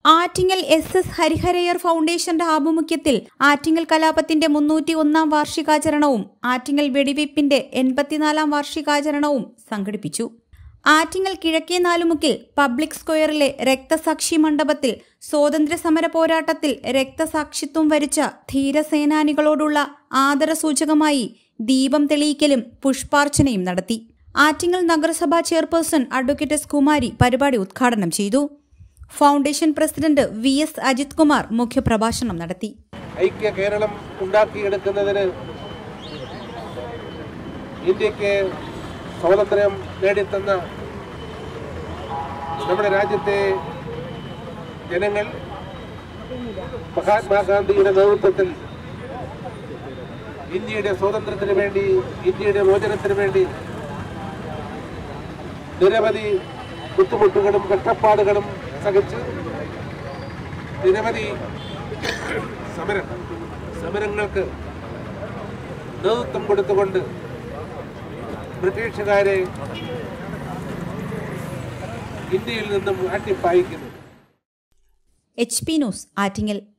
Attingal S S ഹരിഹരയർ ഫൗണ്ടേഷന്റെ ആഭിമുഖ്യത്തിൽ ആറ്റിങ്ങൽ കലാപത്തിന്റെ മുന്നൂറ്റി ഒന്നാം വാർഷികാചരണവും ആറ്റിങ്ങൽ വെടിവയ്പ്പിന്റെ എൺപത്തിനാലാം വാർഷികാചരണവും സംഘടിപ്പിച്ചു ആറ്റിങ്ങൽ കിഴക്കേ നാലുമുക്കിൽ പബ്ലിക് സ്ക്വയറിലെ രക്തസാക്ഷി മണ്ഡപത്തിൽ സ്വാതന്ത്ര്യ സമര പോരാട്ടത്തിൽ രക്തസാക്ഷിത്വം വരിച്ച ധീരസേനാനികളോടുള്ള ആദരസൂചകമായി ദീപം തെളിയിക്കലും പുഷ്പാർച്ചനയും നടത്തി ആറ്റിങ്ങൽ നഗരസഭാ ചെയർപേഴ്സൺ അഡ്വക്കേറ്റ് എസ് കുമാരി പരിപാടി ഉദ്ഘാടനം ചെയ്തു foundation president V S Ajith Kumar മുഖ്യപ്രഭാഷണം നടത്തി ഐക്യ കേരളം ഉണ്ടാക്കിയെടുക്കുന്നതിന് ഇന്ത്യക്ക് സ്വാതന്ത്ര്യം നേടിത്തന്ന നമ്മുടെ രാജ്യത്തെ ജനങ്ങൾ മഹാത്മാഗാന്ധിയുടെ നേതൃത്വത്തിൽ ഇന്ത്യയുടെ സ്വാതന്ത്ര്യത്തിന് വേണ്ടി ഇന്ത്യയുടെ മോചനത്തിന് വേണ്ടി നിരവധി ബുദ്ധിമുട്ടുകളും കഷ്ടപ്പാടുകളും സഹിച്ച് നിരവധി സമരം സമരങ്ങൾക്ക് നേതൃത്വം കൊടുത്തുകൊണ്ട് ബ്രിട്ടീഷുകാരെ ഇന്ത്യയിൽ നിന്നും അട്ടിപ്പായിക്കുന്നു എച്ച് പി ന്യൂസ് ആറ്റിങ്ങൽ